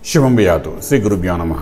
శుభం బియాతు శ్రీ గురుభ్యో నమ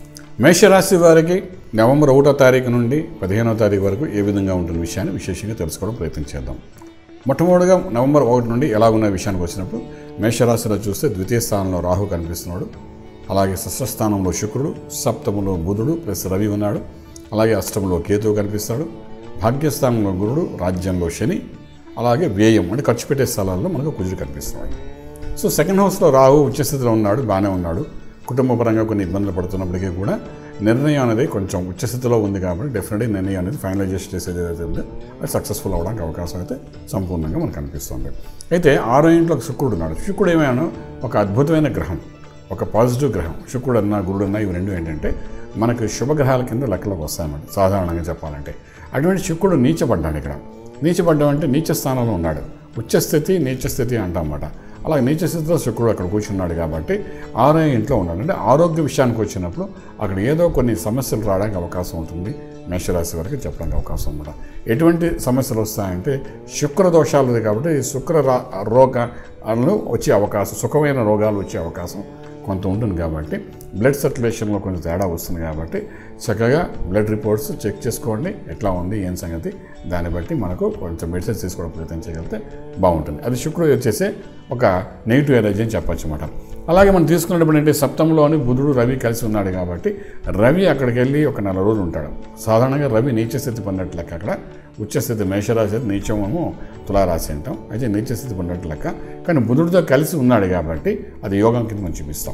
మేషరాశి వారికి నవంబర్ ఒకటో తారీఖు నుండి పదిహేనో తారీఖు వరకు ఏ విధంగా ఉంటున్న విషయాన్ని విశేషంగా తెలుసుకోవడం ప్రయత్నం చేద్దాం మొట్టమొదటిగా నవంబర్ ఒకటి నుండి ఎలా ఉన్న విషయానికి వచ్చినప్పుడు మేషరాశిలో చూస్తే ద్వితీయ స్థానంలో రాహు కనిపిస్తున్నాడు అలాగే షష్ఠ స్థానంలో శుక్రుడు సప్తములో బుధుడు ప్లస్ రవి ఉన్నాడు అలాగే అష్టములో కేతువు కనిపిస్తాడు భాగ్యస్థానంలో గురుడు రాజ్యంలో శని అలాగే వ్యయం అంటే ఖర్చు పెట్టే స్థలాల్లో మనకు కుజుడు కనిపిస్తున్నాడు సో సెకండ్ హౌస్లో రాహు ఉచ్చస్థితిలో ఉన్నాడు బాగానే ఉన్నాడు కుటుంబ పరంగా కొన్ని ఇబ్బందులు పడుతున్నప్పటికీ కూడా నిర్ణయం అనేది కొంచెం ఉచ్చస్థితిలో ఉంది కాబట్టి డెఫినెట్గా నిర్ణయం అనేది ఫైనలైజేషన్ చేసేది ఏదైతే ఉందో అది సక్సెస్ఫుల్ అవ్వడానికి అవకాశం అయితే సంపూర్ణంగా మనకు కనిపిస్తుంది అయితే ఆరో ఇంట్లో ఒక శుక్రుడు ఉన్నాడు శుక్రుడు ఏమైనా ఒక అద్భుతమైన గ్రహం ఒక పాజిటివ్ గ్రహం శుక్రుడు అన్న గురుడు అన్న ఇవి రెండు ఏంటంటే మనకు శుభగ్రహాల కింద లెక్కలోకి వస్తాయన్నమాట సాధారణంగా చెప్పాలంటే అటువంటి శుక్రుడు నీచపడ్డాడు ఇక్కడ నీచపడ్డం అంటే నీచ స్థానంలో ఉన్నాడు ఉచ్చస్థితి నీచస్థితి అంటామన్నమాట అలాగే నీచ స్థితిలో శుక్రుడు అక్కడ కూర్చున్నాడు కాబట్టి ఆరో ఇంట్లో ఉన్నాడు అంటే ఆరోగ్య విషయానికి వచ్చినప్పుడు అక్కడ ఏదో కొన్ని సమస్యలు రావడానికి అవకాశం ఉంటుంది మేషరాశి వరకు చెప్పడానికి అవకాశం ఉందా ఎటువంటి సమస్యలు వస్తాయంటే శుక్ర దోషాలు ఉంది కాబట్టి ఈ శుక్ర రా- రోగాలు వచ్చే అవకాశం సుఖమైన రోగాలు వచ్చే అవకాశం కొంత ఉంటుంది కాబట్టి బ్లడ్ సర్క్యులేషన్లో కొంచెం తేడా వస్తుంది కాబట్టి చక్కగా బ్లడ్ రిపోర్ట్స్ చెక్ చేసుకోండి ఎట్లా ఉంది ఏం సంగతి దాన్ని బట్టి మనకు కొంచెం మెడిసిన్స్ తీసుకోవడం ప్రయత్నం చేయగలిగితే బాగుంటుంది అది శుక్రుడు వచ్చేసే ఒక నెగిటివ్ ఎనర్జీ అని చెప్పచ్చు అనమాట అలాగే మనం తీసుకున్నప్పుడు ఏంటంటే సప్తంలోని బుధుడు రవి కలిసి ఉన్నాడు కాబట్టి రవి అక్కడికి వెళ్ళి ఒక నెల రోజులు ఉంటాడు సాధారణంగా రవి నీచస్థితి పొందినట్టు లెక్క అక్కడ ఉచ్చస్థితి మేషరాశి అయితే నీచమేమో తులారాశి అంటాం అయితే నీచస్థితి పొందినట్టు లెక్క కానీ బుధుడితో కలిసి ఉన్నాడు కాబట్టి అది యోగం కింద మనం చూపిస్తాం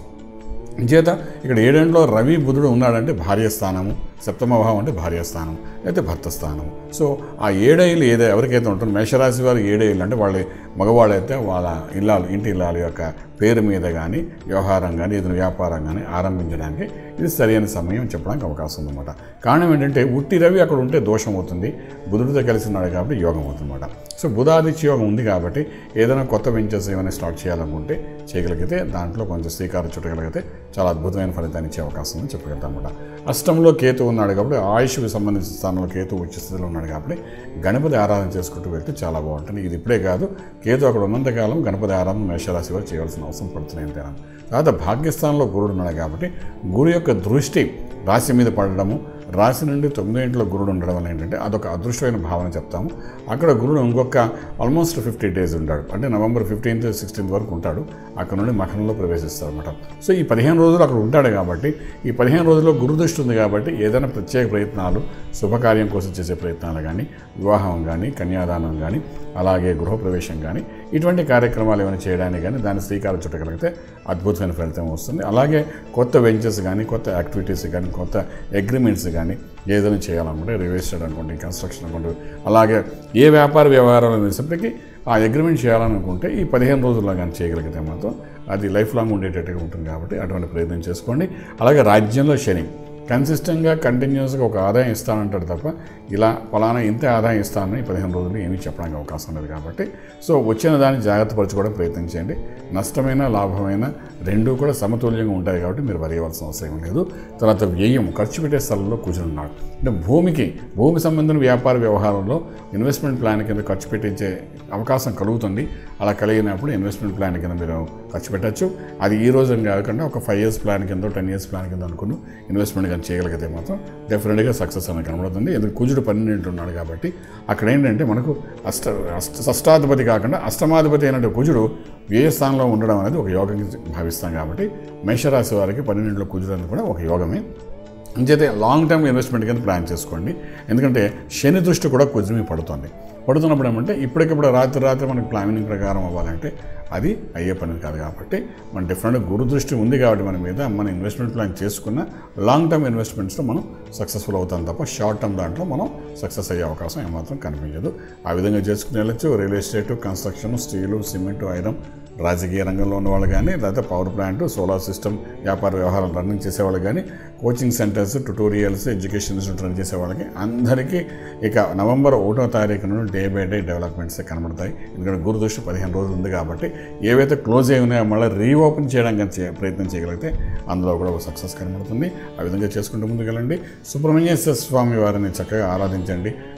చేత ఇక్కడ ఏడేంట్లో రవి బుధుడు ఉన్నాడంటే భార్య స్థానము సప్తమ భావం అంటే భార్య స్థానం అయితే భర్త స్థానం సో ఆ ఏడేళ్ళు ఏదో ఎవరికైతే ఉంటుందో మేషరాశి వారు ఏడేళ్ళు అంటే వాళ్ళ మగవాళ్ళైతే వాళ్ళ ఇల్లాలు ఇంటి ఇల్లాల యొక్క పేరు మీద కానీ వ్యవహారం కానీ ఏదైనా వ్యాపారం కానీ ఆరంభించడానికి ఇది సరైన సమయం చెప్పడానికి అవకాశం ఉందన్నమాట కారణం ఏంటంటే ఉట్టి రవి అక్కడ ఉంటే దోషం అవుతుంది బుధుడితో కలిసి ఉన్నాడు కాబట్టి యోగం అవుతుందన్నమాట సో బుధాదిత్య యోగం ఉంది కాబట్టి ఏదైనా కొత్త వెంచర్స్ ఏమైనా స్టార్ట్ చేయాలనుకుంటే చేయగలిగితే దాంట్లో కొంచెం శ్రీకారం చుట్టగలిగితే చాలా అద్భుతమైన ఫలితాన్ని ఇచ్చే అవకాశం ఉంది చెప్పగలుగుతాం అనమాట అష్టంలో కేతు ఉన్నాడు కాబట్టి ఆయుష్కి సంబంధించిన స్థానంలో కేతు ఉచ్చ స్థితిలో ఉన్నాడు కాబట్టి గణపతి ఆరాధన చేసుకుంటూ వెళ్తే చాలా బాగుంటుంది ఇది ఇప్పుడే కాదు కేతు అక్కడ ఉన్నంతకాలం గణపతి ఆరాధన మేషరాశి వారు చేయవలసిన అవసరం పడుతుంది అంతేనా తర్వాత భాగ్యస్థానంలో గురుడు ఉన్నాడు కాబట్టి గురు యొక్క దృష్టి రాశి మీద పడడము రాశి నుండి తొమ్మిదో ఇంట్లో గురుడు ఉండడం వల్ల ఏంటంటే అదొక అదృష్టమైన భావన చెప్తాము అక్కడ గురుడు ఇంకొక ఆల్మోస్ట్ ఫిఫ్టీ డేస్ ఉంటాడు అంటే నవంబర్ ఫిఫ్టీన్త్ సిక్స్టీన్త్ వరకు ఉంటాడు అక్కడ నుండి మఠంలో ప్రవేశిస్తాడు అనమాట సో ఈ పదిహేను రోజులు అక్కడ ఉంటాడు కాబట్టి ఈ పదిహేను రోజుల్లో గురు దృష్టి ఉంది కాబట్టి ఏదైనా ప్రత్యేక ప్రయత్నాలు శుభకార్యం కోసం చేసే ప్రయత్నాలు కానీ వివాహం కానీ కన్యాదానం కానీ అలాగే గృహప్రవేశం కానీ ఇటువంటి కార్యక్రమాలు ఏమైనా చేయడానికి కానీ దాన్ని శ్రీకారం చుట్టగలిగితే అద్భుతమైన ఫలితం వస్తుంది అలాగే కొత్త వెంచర్స్ కానీ కొత్త యాక్టివిటీస్ కానీ కొత్త అగ్రిమెంట్స్ కానీ ఏదైనా చేయాలనుకుంటే రియల్ ఎస్టేట్ అనుకోండి కన్స్ట్రక్షన్ అనుకోండి అలాగే ఏ వ్యాపార వ్యవహారాలు అనేసప్పటికీ ఆ అగ్రిమెంట్ చేయాలనుకుంటే ఈ పదిహేను రోజుల్లో కానీ చేయగలిగితే మాత్రం అది లైఫ్ లాంగ్ ఉండేటట్టుగా ఉంటుంది కాబట్టి అటువంటి ప్రయత్నం చేసుకోండి అలాగే రాజ్యంలో శని కన్సిస్టెంట్గా కంటిన్యూస్గా ఒక ఆదాయం ఇస్తానంటాడు తప్ప ఇలా ఫలానా ఇంత ఆదాయం ఇస్తానని ఈ పదిహేను రోజులు ఏమీ చెప్పడానికి అవకాశం లేదు కాబట్టి సో వచ్చిన దాన్ని జాగ్రత్త పరచుకోవడం ప్రయత్నం చేయండి నష్టమైన లాభమైన రెండూ కూడా సమతుల్యంగా ఉంటాయి కాబట్టి మీరు వరియవలసిన అవసరం ఏం లేదు తర్వాత వ్యయం ఖర్చు పెట్టే స్థలంలో కూర్చున్నాడు అంటే భూమికి భూమి సంబంధించిన వ్యాపార వ్యవహారంలో ఇన్వెస్ట్మెంట్ ప్లాన్ కింద ఖర్చు పెట్టించే అవకాశం కలుగుతుంది అలా కలిగినప్పుడు ఇన్వెస్ట్మెంట్ ప్లాన్ కింద మీరు ఖర్చు పెట్టచ్చు అది ఈ రోజు అని కాకుండా ఒక ఫైవ్ ఇయర్స్ ప్లాన్ కింద టెన్ ఇయర్స్ ప్లాన్ కింద అనుకుని ఇన్వెస్ట్మెంట్ కానీ చేయగలిగితే మాత్రం డెఫినెట్గా సక్సెస్ అనేది కనబడుతుంది ఎందుకు కుజుడు పన్నెండు ఉన్నాడు కాబట్టి అక్కడ ఏంటంటే మనకు అష్ట అష్ట షష్టాధిపతి కాకుండా అష్టమాధిపతి అయినట్టు కుజుడు వ్యయ స్థానంలో ఉండడం అనేది ఒక యోగం భావిస్తాం కాబట్టి మేషరాశి వారికి పన్నెండులో కుజుడు అనేది కూడా ఒక యోగమే అంచేతే లాంగ్ టర్మ్ ఇన్వెస్ట్మెంట్ కింద ప్లాన్ చేసుకోండి ఎందుకంటే శని దృష్టి కూడా కొంచెం పడుతుంది పడుతున్నప్పుడు ఏమంటే ఇప్పటికిప్పుడు రాత్రి రాత్రి మనకి ప్లానింగ్ ప్రకారం అవ్వాలంటే అది అయ్యే పని కాదు కాబట్టి మన డిఫరెంట్ గురు దృష్టి ఉంది కాబట్టి మన మీద మన ఇన్వెస్ట్మెంట్ ప్లాన్ చేసుకున్న లాంగ్ టర్మ్ ఇన్వెస్ట్మెంట్స్లో మనం సక్సెస్ఫుల్ అవుతాం తప్ప షార్ట్ టర్మ్ దాంట్లో మనం సక్సెస్ అయ్యే అవకాశం ఏమాత్రం కనిపించదు ఆ విధంగా చేసుకుని వెళ్ళచ్చు real estate construction steel cement iron రాజకీయ రంగంలో ఉన్న వాళ్ళు కానీ లేదా పవర్ ప్లాంట్ సోలార్ సిస్టమ్ వ్యాపార వ్యవహారాలు రన్నింగ్ చేసేవాళ్ళు కానీ coaching centres tutorials education institute run చేసే వాళ్ళకి అందరికీ ఇక నవంబర్ ఒకటో తారీఖు నుండి డే బై డే డెవలప్మెంట్స్ కనబడతాయి ఎందుకంటే గురు దృష్టి పదిహేను రోజులు ఉంది కాబట్టి ఏవైతే క్లోజ్ అయి ఉన్నాయో మళ్ళీ రీఓపెన్ చేయడానికి కానీ చే- ప్రయత్నం చేయగలిగితే అందులో కూడా ఒక సక్సెస్ కనబడుతుంది ఆ విధంగా చేసుకుంటూ ముందుకెళ్ళండి సుబ్రహ్మణ్యేశ్వర స్వామి వారిని చక్కగా ఆరాధించండి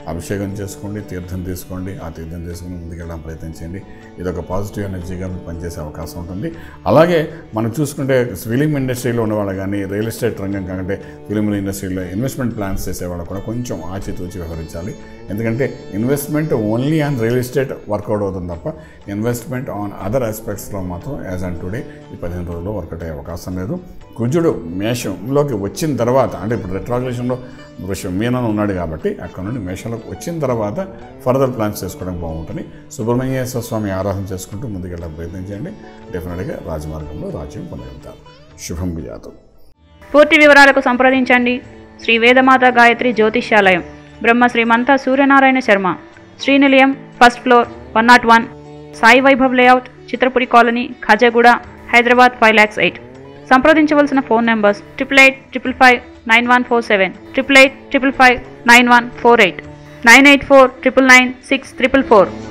అభిషేకం చేసుకోండి తీర్థం తీసుకోండి ఆ తీర్థం తీసుకుని ముందుకెళ్ళడం ప్రయత్నించండి ఇది ఒక పాజిటివ్ ఎనర్జీగా మీకు పనిచేసే అవకాశం ఉంటుంది అలాగే మనం చూసుకుంటే ఫిలిం ఇండస్ట్రీలో ఉన్నవాళ్ళు కానీ రియల్ ఎస్టేట్ రంగం కాకంటే ఫిలిం ఇండస్ట్రీలో ఇన్వెస్ట్మెంట్ ప్లాన్స్ చేసేవాళ్ళు కూడా కొంచెం ఆచితూచి వ్యవహరించాలి ఎందుకంటే investment only on real estate work out అవుతుంది తప్ప ఇన్వెస్ట్మెంట్ ఆన్ అదర్ ఆస్పెక్ట్స్లో మాత్రం యాజ్ ఆన్ టుడే ఈ పదిహేను రోజుల్లో వర్కౌట్ అయ్యే అవకాశం లేదు కుజుడు మేషంలోకి వచ్చిన తర్వాత అంటే ఇప్పుడు రెట్రాగ్యులేషన్లో వృషం మీనం ఉన్నాడు కాబట్టి అక్కడ నుండి మేషంలోకి వచ్చిన తర్వాత ఫర్దర్ ప్లాన్స్ చేసుకోవడం బాగుంటుంది సుబ్రహ్మణ్యేశ్వర స్వామి ఆరాధన చేసుకుంటూ ముందుకెళ్ళే ప్రయత్నం చేయండి డెఫినెట్గా రాజమార్గంలో రాజ్యం పొందగలుగుతారు శుభం విజాతం పూర్తి వివరాలకు సంప్రదించండి Shri Vedamata Gayatri Jyotishyalayam Brahma Srimantha Suryanarayana Sharma Srinilayam first floor one nought one Sai Vaibhav layout Chitrapuri colony Khajaguda Hyderabad five lakhs eight సంప్రదించవలసిన phone numbers triple eight triple five nine one four seven triple eight triple five nine one four eight nine eight four triple nine six triple four